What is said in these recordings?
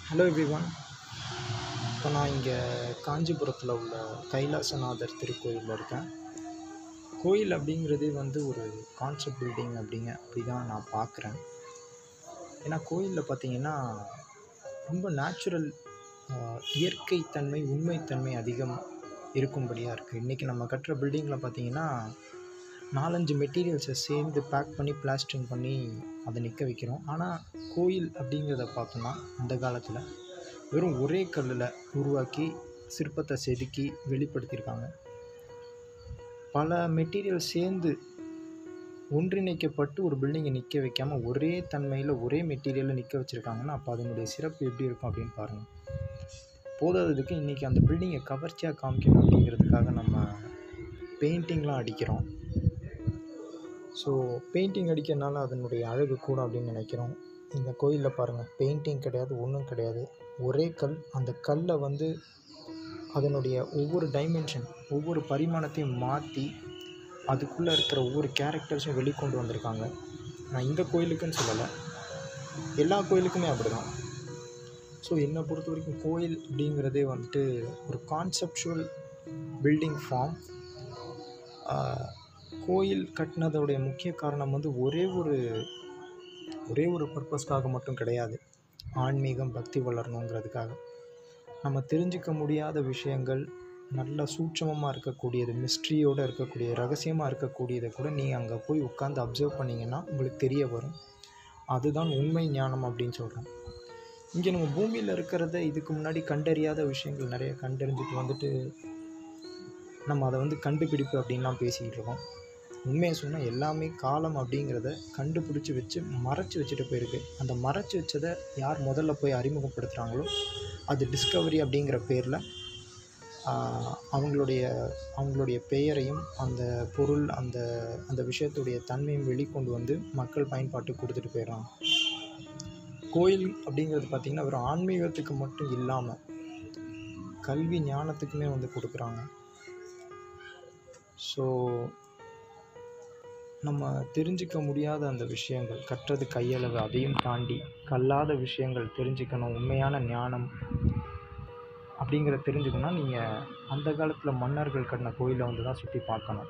hello everyone இப்போ நான் இங்கே காஞ்சிபுரத்தில் உள்ள கைலாசநாதர் திருக்கோயிலில் இருக்கேன் கோயில் அப்படிங்கிறதே வந்து ஒரு கான்செப்ட் பில்டிங் அப்படிங்க அப்படி தான் நான் பார்க்குறேன் ஏன்னா கோயிலில் பார்த்தீங்கன்னா ரொம்ப நேச்சுரல் இயற்கை தன்மை உண்மைத்தன்மை அதிகம் இருக்கும்படியாக இருக்குது இன்றைக்கி நம்ம கட்டுற பில்டிங்கில் பார்த்தீங்கன்னா நாலஞ்சு மெட்டீரியல்ஸை சேர்ந்து பேக் பண்ணி பிளாஸ்டரிங் பண்ணி அதை நிற்க வைக்கிறோம் ஆனால் கோயில் அப்படிங்கிறத பார்த்தோன்னா அந்த காலத்தில் வெறும் ஒரே கல்லில் உருவாக்கி சிற்பத்தை செதுக்கி வெளிப்படுத்தியிருக்காங்க பல மெட்டீரியல் சேர்ந்து ஒன்றிணைக்கப்பட்டு ஒரு பில்டிங்கை நிற்க வைக்காமல் ஒரே தன்மையில் ஒரே மெட்டீரியலில் நிற்க வச்சுருக்காங்கன்னா அப்போ அதனுடைய சிறப்பு எப்படி இருக்கும் அப்படின்னு பாருங்கள் போதாததுக்கு இன்றைக்கி அந்த பில்டிங்கை கவர்ச்சியாக காமிக்கணும் அப்படிங்கிறதுக்காக நம்ம பெயிண்டிங்லாம் அடிக்கிறோம் ஸோ பெயிண்டிங் அடிக்கிறனால அதனுடைய அழகு கூட அப்படின்னு நினைக்கிறோம் இந்த கோயிலில் பாருங்கள் பெயிண்டிங் கிடையாது ஒன்றும் கிடையாது ஒரே கல் அந்த கல்லை வந்து அதனுடைய ஒவ்வொரு டைமென்ஷன் ஒவ்வொரு பரிமாணத்தையும் மாற்றி அதுக்குள்ளே இருக்கிற ஒவ்வொரு கேரக்டர்ஸும் வெளிக்கொண்டு வந்திருக்காங்க நான் இந்த கோயிலுக்குன்னு சொல்லலை எல்லா கோயிலுக்குமே அப்படி தான் ஸோ என்னை பொறுத்த வரைக்கும் கோயில் அப்படிங்கிறதே வந்துட்டு ஒரு கான்செப்ஷுவல் பில்டிங் ஃபார்ம் கோயில் கட்டினதோடைய முக்கிய காரணம் வந்து ஒரே ஒரு ஒரே ஒரு பர்பஸ்க்காக மட்டும் கிடையாது ஆன்மீகம் பக்தி வளரணுங்கிறதுக்காக நம்ம தெரிஞ்சிக்க முடியாத விஷயங்கள் நல்ல சூட்சமமாக இருக்கக்கூடியது மிஸ்ட்ரியோடு இருக்கக்கூடிய ரகசியமாக இருக்கக்கூடியதை கூட நீங்கள் அங்கே போய் உட்காந்து அப்சர்வ் பண்ணிங்கன்னா உங்களுக்கு தெரிய வரும் அதுதான் உண்மை ஞானம் அப்படின்னு சொல்கிறோம் இங்கே நம்ம பூமியில் இருக்கிறத இதுக்கு முன்னாடி கண்டறியாத விஷயங்கள் நிறைய கண்டறிஞ்சிட்டு வந்துட்டு நம்ம அதை வந்து கண்டுபிடிப்பு அப்படின்லாம் பேசிக்கிட்டு இருக்கோம் உண்மையை சொன்னால் எல்லாமே காலம் அப்படிங்கிறத கண்டுபிடிச்சி வச்சு மறைச்சி வச்சுட்டு போயிருக்கு அந்த மறைச்சி வச்சதை யார் முதல்ல போய் அறிமுகப்படுத்துகிறாங்களோ அது டிஸ்கவரி அப்படிங்கிற பேரில் அவங்களுடைய அவங்களுடைய பெயரையும் அந்த பொருள் அந்த அந்த விஷயத்துடைய தன்மையும் வெளிக்கொண்டு வந்து மக்கள் பயன்பாட்டுக்கு கொடுத்துட்டு போயிடுறாங்க கோயில் அப்படிங்கிறது பார்த்திங்கன்னா வெறும் ஆன்மீகத்துக்கு மட்டும் இல்லாமல் கல்வி ஞானத்துக்குமே வந்து கொடுக்குறாங்க ஸோ நம்ம தெரிஞ்சிக்க முடியாத அந்த விஷயங்கள் கற்றது கையளவு அதையும் தாண்டி கல்லாத விஷயங்கள் தெரிஞ்சுக்கணும் உண்மையான ஞானம் அப்படிங்கிற தெரிஞ்சுக்கணும்னா நீங்கள் அந்த காலத்தில் மன்னர்கள் கட்டின கோயிலை வந்து தான் சுற்றி பார்க்கணும்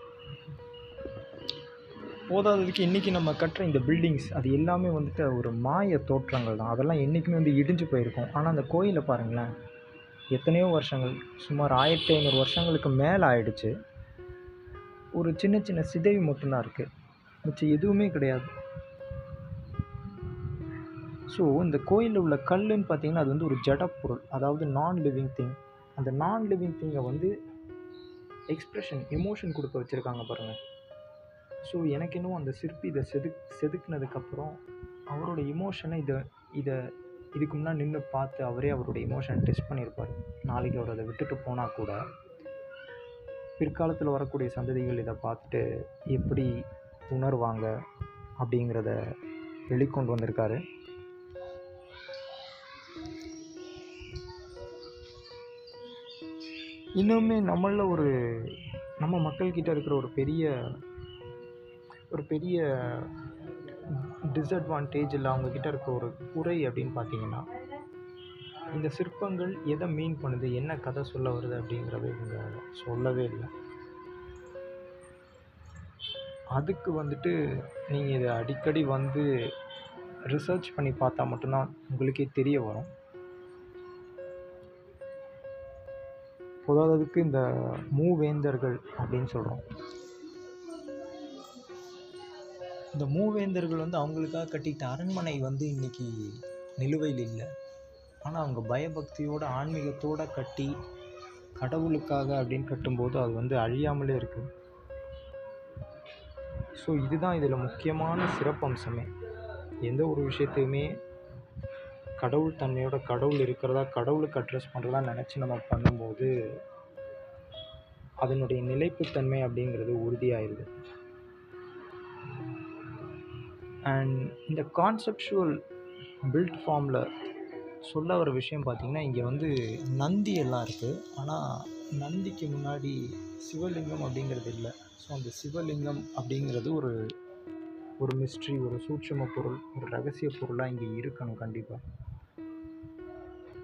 போதாததுக்கு இன்றைக்கி நம்ம கட்டுற இந்த பில்டிங்ஸ் அது எல்லாமே வந்துட்டு ஒரு மாய தோற்றங்கள் தான் அதெல்லாம் என்றைக்குமே வந்து இடிஞ்சு போயிருக்கும் ஆனால் அந்த கோயிலை பாருங்களேன் எத்தனையோ வருஷங்கள் சுமார் ஆயிரத்தி ஐநூறு வருஷங்களுக்கு மேலே ஆயிடுச்சு ஒரு சின்ன சின்ன சிதைவு மட்டும்தான் இருக்குது மிச்சம் எதுவுமே கிடையாது ஸோ இந்த கோயிலில் உள்ள கல்லுன்னு பார்த்தீங்கன்னா அது வந்து ஒரு ஜடப்பொருள் அதாவது நான் லிவிங் திங் அந்த நான் லிவிங் திங்கை வந்து எக்ஸ்ப்ரெஷன் எமோஷன் கொடுக்க வச்சுருக்காங்க பாருங்கள் ஸோ எனக்கு இன்னும் அந்த சிற்பி இதை செது செதுக்குனதுக்கப்புறம் அவரோட இமோஷனை இதை இதை இதுக்கு முன்னாடி நின்று பார்த்து அவரே அவரோட இமோஷனை டெஸ்ட் பண்ணியிருப்பார் நாளைக்கு அவர் அதை விட்டுட்டு போனால் கூட பிற்காலத்தில் வரக்கூடிய சந்ததிகள் இதை பார்த்துட்டு எப்படி உணர்வாங்க அப்படிங்கிறத வெளிக்கொண்டு வந்திருக்காரு இன்னுமே நம்மளில் ஒரு நம்ம மக்கள்கிட்ட இருக்கிற ஒரு பெரிய ஒரு பெரிய டிஸ்அட்வான்டேஜ் இல்லை அவங்கக்கிட்ட இருக்க ஒரு குறை அப்படின்னு பார்த்தீங்கன்னா இந்த சிற்பங்கள் எதை மீன் பண்ணுது என்ன கதை சொல்ல வருது அப்படிங்கிறத இவங்க சொல்லவே இல்லை அதுக்கு வந்துட்டு நீங்கள் இதை அடிக்கடி வந்து ரிசர்ச் பண்ணி பார்த்தா மட்டும்தான் உங்களுக்கே தெரிய வரும் பொதாததுக்கு இந்த மூவேந்தர்கள் அப்படின்னு சொல்கிறோம் இந்த மூவேந்தர்கள் வந்து அவங்களுக்காக கட்டிக்கிட்ட அரண்மனை வந்து இன்றைக்கி நிலுவையில் இல்லை ஆனால் அவங்க பயபக்தியோட ஆன்மீகத்தோடு கட்டி கடவுளுக்காக அப்படின்னு கட்டும்போது அது வந்து அழியாமலே இருக்குது ஸோ இதுதான் இதில் முக்கியமான சிறப்பம்சமே எந்த ஒரு விஷயத்தையுமே கடவுள் தன்மையோட கடவுள் இருக்கிறதா கடவுளுக்கு அட்ரஸ் பண்ணுறதா நினச்சி நம்ம பண்ணும்போது அதனுடைய நிலைப்புத்தன்மை அப்படிங்கிறது உறுதியாயிருது அண்ட் இந்த கான்செப்ஷுவல் பில்ட் ஃபார்மில் சொல்ல வர விஷயம் பார்த்திங்கன்னா இங்கே வந்து நந்தி எல்லாம் இருக்குது ஆனால் நந்திக்கு முன்னாடி சிவலிங்கம் அப்படிங்கிறது இல்லை ஸோ அந்த சிவலிங்கம் அப்படிங்கிறது ஒரு ஒரு மிஸ்ட்ரி ஒரு சூட்சம பொருள் ஒரு ரகசிய பொருளாக இங்கே இருக்கணும் கண்டிப்பாக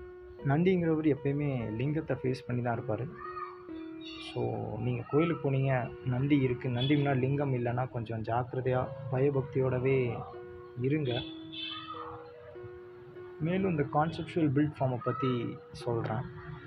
நந்திங்கிறவர் எப்பயுமே லிங்கத்தை ஃபேஸ் பண்ணி தான் இருப்பார் ஸோ நீங்கள் கோயிலுக்கு போனீங்க நந்தி இருக்குது நந்தி முன்னாடி லிங்கம் இல்லைன்னா கொஞ்சம் ஜாக்கிரதையாக பயபக்தியோடவே இருங்க மேலும் இந்த கான்செப்ஷுவல் பில்ட் ஃபார்மை பற்றி சொல்கிறேன்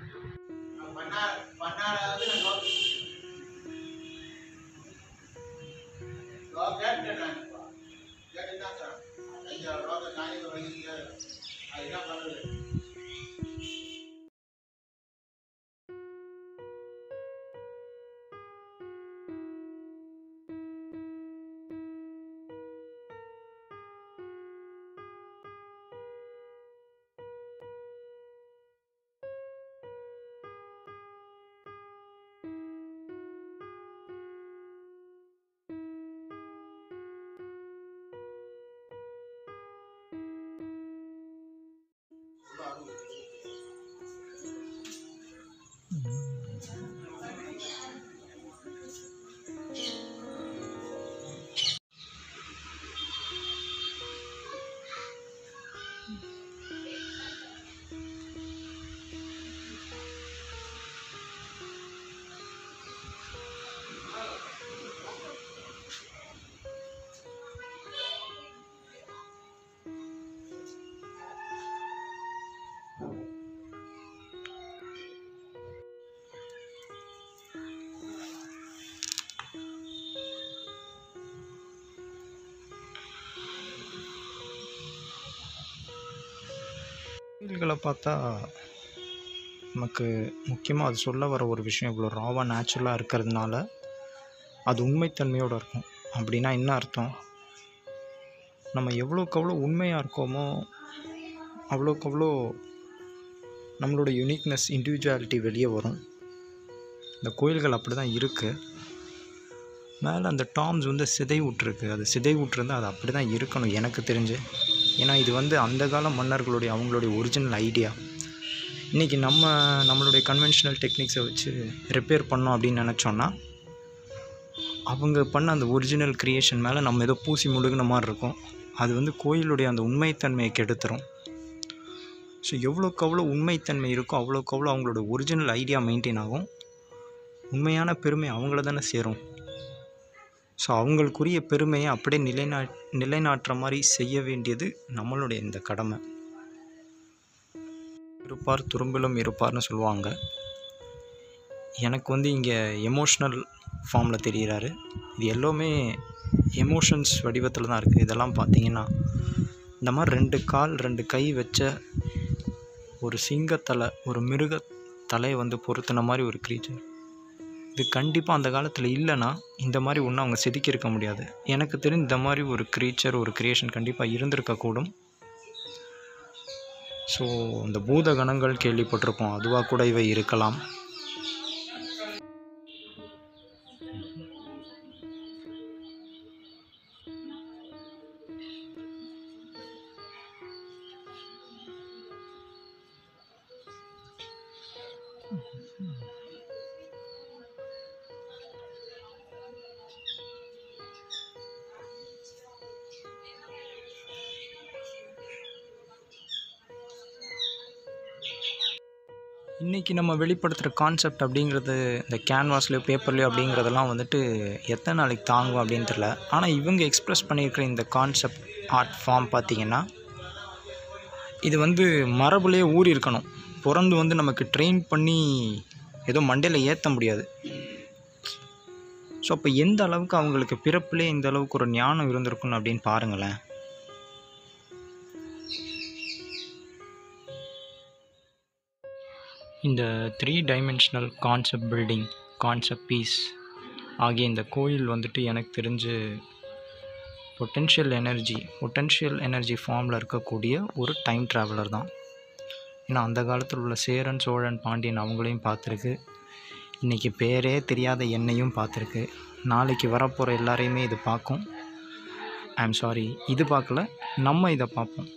கோயில்களை பார்த்தா நமக்கு முக்கியமாக அது சொல்ல வர ஒரு விஷயம் இவ்வளோ ராவாக நேச்சுரலாக இருக்கிறதுனால அது உண்மைத்தன்மையோடு இருக்கும் அப்படின்னா என்ன அர்த்தம் நம்ம எவ்வளோக்கு எவ்வளோ உண்மையாக இருக்கோமோ அவ்வளோக்கு அவ்வளோ நம்மளோட யுனிக்னஸ் இண்டிவிஜுவாலிட்டி வெளியே வரும் இந்த கோயில்கள் அப்படி தான் இருக்குது மேலே அந்த டாம்ஸ் வந்து சிதை விட்ருக்கு அது சிதை விட்ருந்தா அது அப்படி தான் இருக்கணும் எனக்கு தெரிஞ்சு ஏன்னா இது வந்து அந்த கால மன்னர்களுடைய அவங்களுடைய ஒரிஜினல் ஐடியா இன்றைக்கி நம்ம நம்மளுடைய கன்வென்ஷனல் டெக்னிக்ஸை வச்சு ரிப்பேர் பண்ணோம் அப்படின்னு நினச்சோன்னா அவங்க பண்ண அந்த ஒரிஜினல் க்ரியேஷன் மேலே நம்ம ஏதோ பூசி முழுகின மாதிரி இருக்கும் அது வந்து கோயிலுடைய அந்த உண்மைத்தன்மையை கெடுத்துரும் ஸோ எவ்வளோக்கு அவ்வளோ உண்மைத்தன்மை இருக்கோ அவ்வளோக்கு அவ்வளோ அவங்களோட ஒரிஜினல் ஐடியா மெயின்டைன் ஆகும் உண்மையான பெருமை அவங்கள தானே சேரும் ஸோ அவங்களுக்குரிய பெருமையை அப்படியே நிலைநா நிலைநாட்டுற மாதிரி செய்ய வேண்டியது நம்மளுடைய இந்த கடமை இருப்பார் துரும்பிலும் இருப்பார்னு சொல்லுவாங்க எனக்கு வந்து இங்கே எமோஷ்னல் ஃபார்மில் தெரிகிறாரு இது எல்லாமே எமோஷன்ஸ் வடிவத்தில் தான் இருக்குது இதெல்லாம் பார்த்தீங்கன்னா இந்த மாதிரி ரெண்டு கால் ரெண்டு கை வச்ச ஒரு சிங்கத்தலை ஒரு மிருக தலையை வந்து பொருத்தின மாதிரி ஒரு க்ரீச்சர் இது கண்டிப்பாக அந்த காலத்தில் இல்லைன்னா இந்த மாதிரி ஒன்றும் அவங்க செதுக்கியிருக்க முடியாது எனக்கு தெரிஞ்ச இந்த மாதிரி ஒரு க்ரீச்சர் ஒரு க்ரியேஷன் கண்டிப்பாக இருந்திருக்கக்கூடும் ஸோ இந்த பூத கணங்கள் கேள்விப்பட்டிருப்போம் அதுவாக கூட இவை இருக்கலாம் இன்றைக்கி நம்ம வெளிப்படுத்துகிற கான்செப்ட் அப்படிங்கிறது இந்த கேன்வாஸ்லேயோ பேப்பர்லேயோ அப்படிங்கிறதெல்லாம் வந்துட்டு எத்தனை நாளைக்கு தாங்கும் அப்படின்னு தெரில ஆனால் இவங்க எக்ஸ்ப்ரெஸ் பண்ணியிருக்கிற இந்த கான்செப்ட் ஆர்ட் ஃபார்ம் பார்த்திங்கன்னா இது வந்து மரபுலேயே ஊறி இருக்கணும் பிறந்து வந்து நமக்கு ட்ரெயின் பண்ணி ஏதோ மண்டையில் ஏற்ற முடியாது ஸோ அப்போ எந்த அளவுக்கு அவங்களுக்கு பிறப்புலேயே இந்த அளவுக்கு ஒரு ஞானம் இருந்திருக்குன்னு அப்படின்னு பாருங்களேன் இந்த three dimensional concept building concept piece ஆகிய இந்த கோயில் வந்துட்டு எனக்கு தெரிஞ்சு பொட்டென்ஷியல் எனர்ஜி பொட்டென்ஷியல் எனர்ஜி ஃபார்மில் இருக்கக்கூடிய ஒரு டைம் ட்ராவலர் தான் ஏன்னா அந்த காலத்தில் உள்ள சேரன் சோழன் பாண்டியன் அவங்களையும் பார்த்துருக்கு இன்றைக்கி பேரே தெரியாத என்னையும் பார்த்துருக்கு நாளைக்கு வரப்போகிற எல்லாரையுமே இது பார்க்கும் ஐ எம் சாரி இது பார்க்கல நம்ம இதை பார்ப்போம்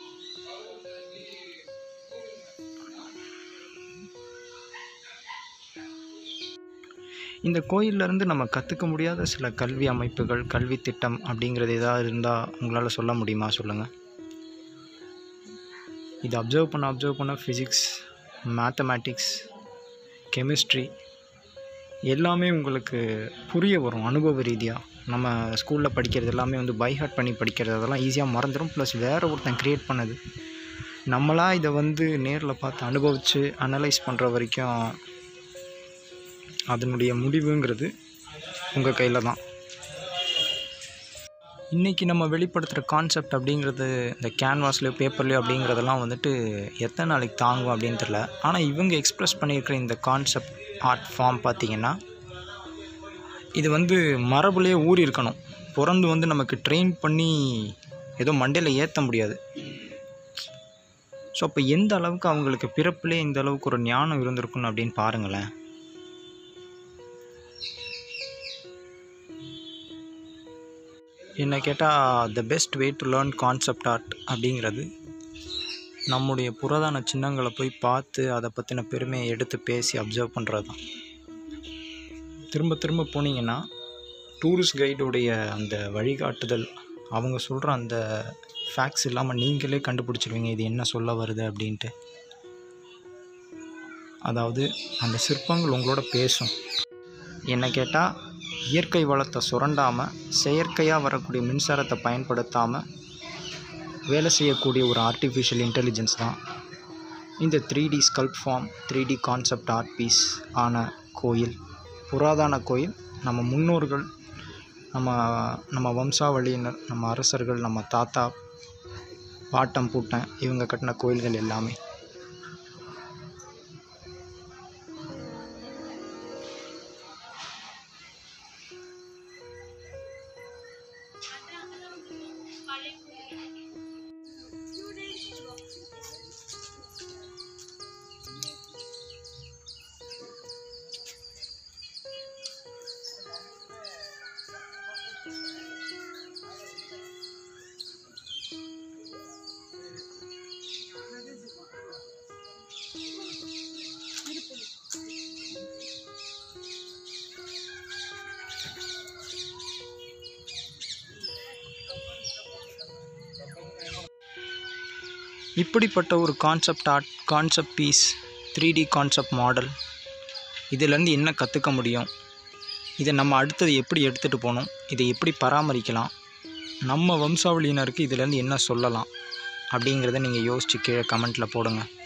இந்த கோயிலிருந்து நம்ம கற்றுக்க முடியாத சில கல்வி அமைப்புகள் கல்வி திட்டம் அப்படிங்கிறது ஏதாவது இருந்தால் உங்களால் சொல்ல முடியுமா சொல்லுங்கள் இது அப்சர்வ் பண்ண அப்சர்வ் பண்ண ஃபிசிக்ஸ் மேத்தமேட்டிக்ஸ் கெமிஸ்ட்ரி எல்லாமே உங்களுக்கு புரிய வரும் அனுபவ ரீதியாக நம்ம ஸ்கூலில் படிக்கிறது எல்லாமே வந்து பைஹார்ட் பண்ணி படிக்கிறது அதெல்லாம் ஈஸியாக மறந்துடும் ப்ளஸ் வேறு ஒருத்தன் க்ரியேட் பண்ணது நம்மளாக இதை வந்து நேரில் பார்த்து அனுபவித்து அனலைஸ் பண்ணுற வரைக்கும் அதனுடைய முடிவுங்கிறது உங்கள் கையில் தான் இன்றைக்கி நம்ம வெளிப்படுத்துகிற கான்செப்ட் அப்படிங்கிறது இந்த கேன்வாஸ்லேயோ பேப்பர்லேயோ அப்படிங்கிறதெல்லாம் வந்துட்டு எத்தனை நாளைக்கு தாங்கும் அப்படின்னு தெரில ஆனால் இவங்க எக்ஸ்ப்ரெஸ் பண்ணியிருக்கிற இந்த கான்செப்ட் ஆர்ட் ஃபார்ம் பார்த்திங்கன்னா இது வந்து மரபுலேயே ஊறி இருக்கணும் பிறந்து வந்து நமக்கு ட்ரெயின் பண்ணி ஏதோ மண்டையில் ஏற்ற முடியாது ஸோ அப்போ எந்த அளவுக்கு அவங்களுக்கு பிறப்பிலே இந்த அளவுக்கு ஒரு ஞானம் இருந்திருக்குன்னு அப்படின்னு பாருங்களேன் என்னை கேட்டால் the best way to learn concept art அப்படிங்கிறது நம்முடைய புராதன சின்னங்களை போய் பார்த்து அதை பற்றின பெருமையை எடுத்து பேசி அப்சர்வ் பண்ணுறது தான் திரும்ப திரும்ப போனீங்கன்னா டூரிஸ்ட் கைடுடைய அந்த வழிகாட்டுதல் அவங்க சொல்கிற அந்த ஃபேக்ட்ஸ் இல்லாமல் நீங்களே கண்டுபிடிச்சிருவீங்க இது என்ன சொல்ல வருது அப்படின்ட்டு அதாவது அந்த சிற்பங்கள் உங்களோட பேசும் என்ன கேட்டால் இயற்கை வளத்தை சுரண்டாமல் செயற்கையாக வரக்கூடிய மின்சாரத்தை பயன்படுத்தாமல் வேலை செய்யக்கூடிய ஒரு ஆர்டிஃபிஷியல் இன்டெலிஜென்ஸ் தான் இந்த three D sculpt form three D concept art piece ஆன கோயில் புராதன கோயில் நம்ம முன்னோர்கள் நம்ம நம்ம வம்சாவளியினர் நம்ம அரசர்கள் நம்ம தாத்தா பாட்டம் பூட்டன் இவங்க கட்டின கோயில்கள் எல்லாமே இப்படிப்பட்ட ஒரு concept art concept piece three D concept model இதிலேருந்து என்ன கற்றுக்க முடியும் இதை நம்ம அடுத்தது எப்படி எடுத்துகிட்டு போகணும் இதை எப்படி பராமரிக்கலாம் நம்ம வம்சாவளியினருக்கு இதிலேருந்து என்ன சொல்லலாம் அப்படிங்கிறத நீங்கள் யோசித்து கீழே கமெண்ட்டில் போடுங்க